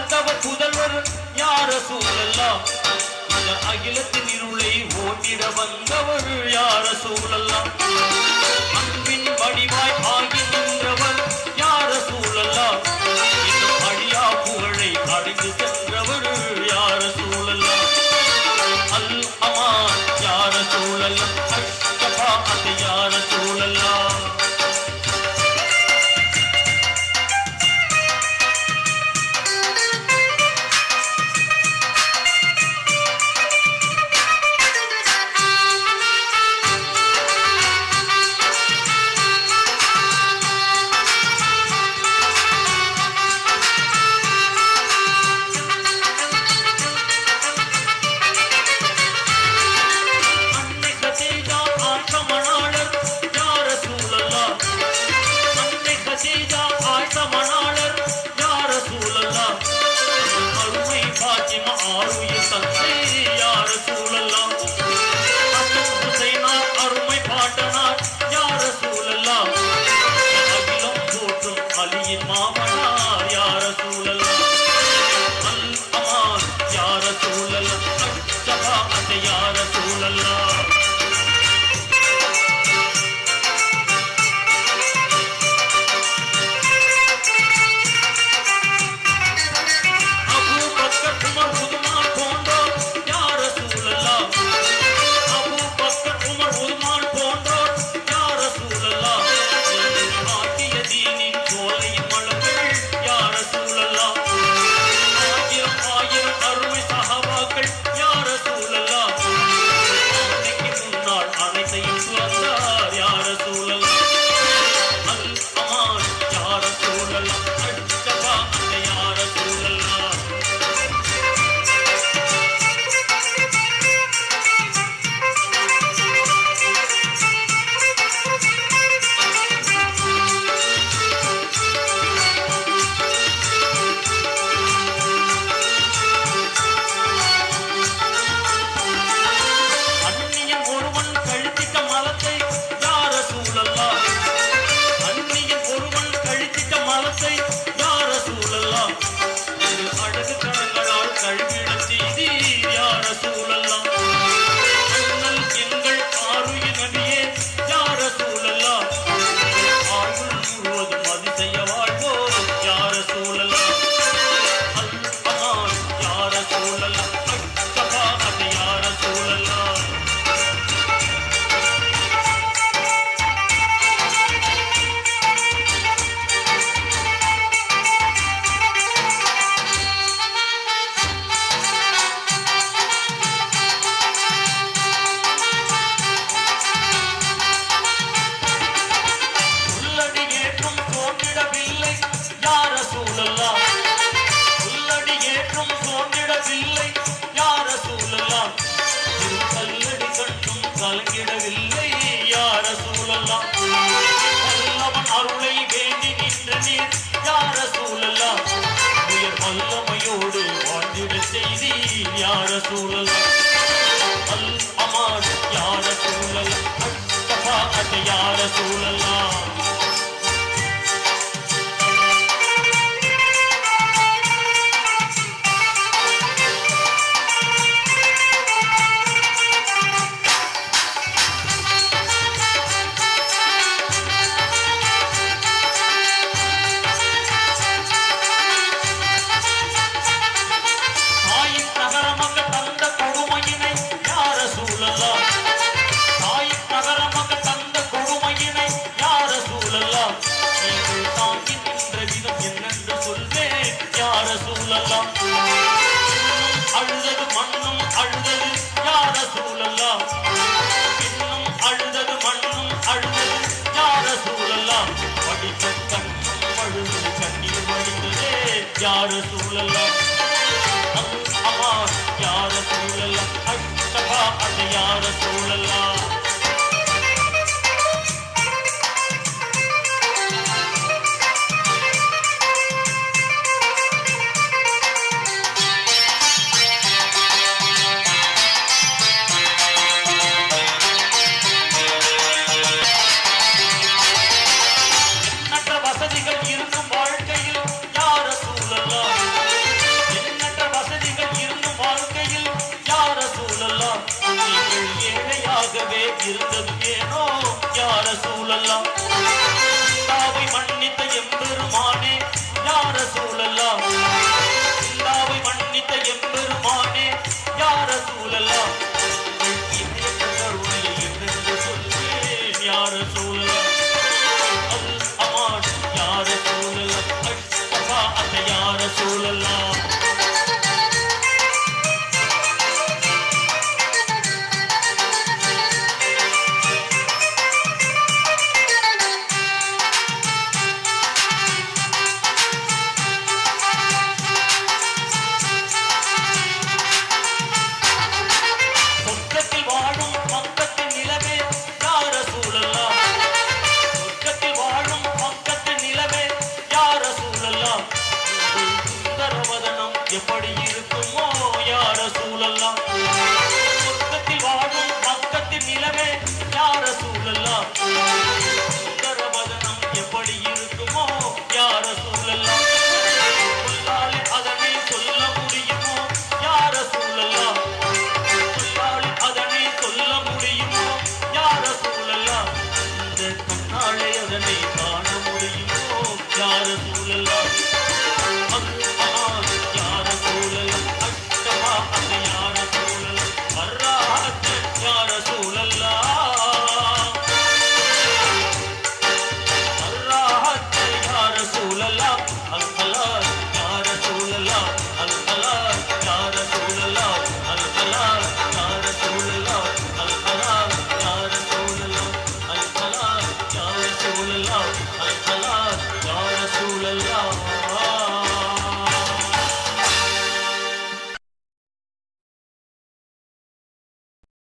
வந்தவர் புதல்வர் யார சூழல்லாம் இந்த அகிலத்தின் இருளை ஓட்டிட வந்தவர் யார சூழல்லாம் அன்பின் வடிவாய் ஆகி நின்றவர் யார சூழல்லாம் இன்னும் அழியா புகழை அடைந்து சென்றவர் யார சூழல்லாம் அல் அமான் யார சூழல்லாம் அஷ்டபாத் யார சூழல்லாம் அன்னை கதீஜா ஆழ்த்தமணாளர் யார சூழல்லாம் அன்னை கதீஜா ஆழ்த்தமணாளர் யார சூழல்லாம் அருமை பாத்திமா ஆருயிர் தந்தை யார சூழல்லாம் அசன் ஹுசைனார் அருமை பாட்டனார் யார சூழல்லாம் அகிலம் போற்றும் அலியின் மாமனார் யார சூழல்லாம் அல் அமான் யார சூழல்லாம் அஷ்டபாத் யார சூழல்லாம் அபூ பக்கர் உமர் உதுமான் போன்றோர் யார சூழல்லாம் அபூ பக்கர் உமர் உதுமான் போன்றோர் யார சூழல்லாம் ஆக்கிய தீனின் சோலையின் மலர்கள் யார சூழல்லாம் ஆயிரம் ஆயிரம் அருமை சஹாபாக்கள் யார சூழல்லாம் அன்னைக்கு முன்னால் அனைத்தையும் துறந்தார் யார சூழல்லாம் அல் அமான் யார சூழல்லாம் அஷ்டபா அந்த யார சூழல்லாம் அந்நியன் ஒருவன் கழித்திட்ட மலத்தை யார சூழல்லாம் அந்நியன் ஒருவன் கழித்திட்ட மலத்தை யார சூழல்லாம் இது அழகு கரங்களால் கழுவிட செய்தி யார சூழல்லாம் அண்ணல் எங்கள் ஆருயிர் நபியே யார சூழல்லாம் ஆயுள் முழுவதும் அதிசய வாழ்வோ யார சூழல்லாம் அல் அமான் யார சூழல்லாம் அஷ்டபா அது யார சூழல்லாம் உள்ளடி ஏற்றும் தோன்றிடவில்லை யார சூழல்லாம் உள்ளடி ஏற்றும் தோன்றிடவில்லை யார சூழல்லாம் இரு கல்லடி கண்டும் கலங்கிடவில்லை யார சூழல்லாம் வல்லவன் அருளை வேண்டி நின்ற நீர் யார சூழல்லாம் உயர் வல்லமையோடு வாழ்ந்திட செய்தி யார சூழல்லாம் அல் அமான் யார சூழல்லாம் அஷ்டபா அது யார சூழல்லாம் தாயின் நகரமாக தந்த கொடுமையினை யார சூழல்லாம் தாயின் நகரமாக தந்த கொடுமையினை யார சூழல்லாம் நீங்கள் தாங்கி நின்ற விதம் என்னென்று சொல்வேன் யார சூழல்லாம் அழுதது மண்ணும் அழுதது யார சூழல்லாம் இன்னும் அழுதது மண்ணும் அழுதது யார சூழல்லாம் படித்த கண்ணும் அழுது கண்ணீர் வடிந்ததே யார சூழல்லாம் அம்மா யார சூழல்லாம் அஷ்டபா அது யார சூழல்லாம் எண்ணற்ற வசதிகள் இருக்கும் வாழ்க்கையில் யார சூழல்லாம் இருந்தது ஏனோ யார சூழல்லாம்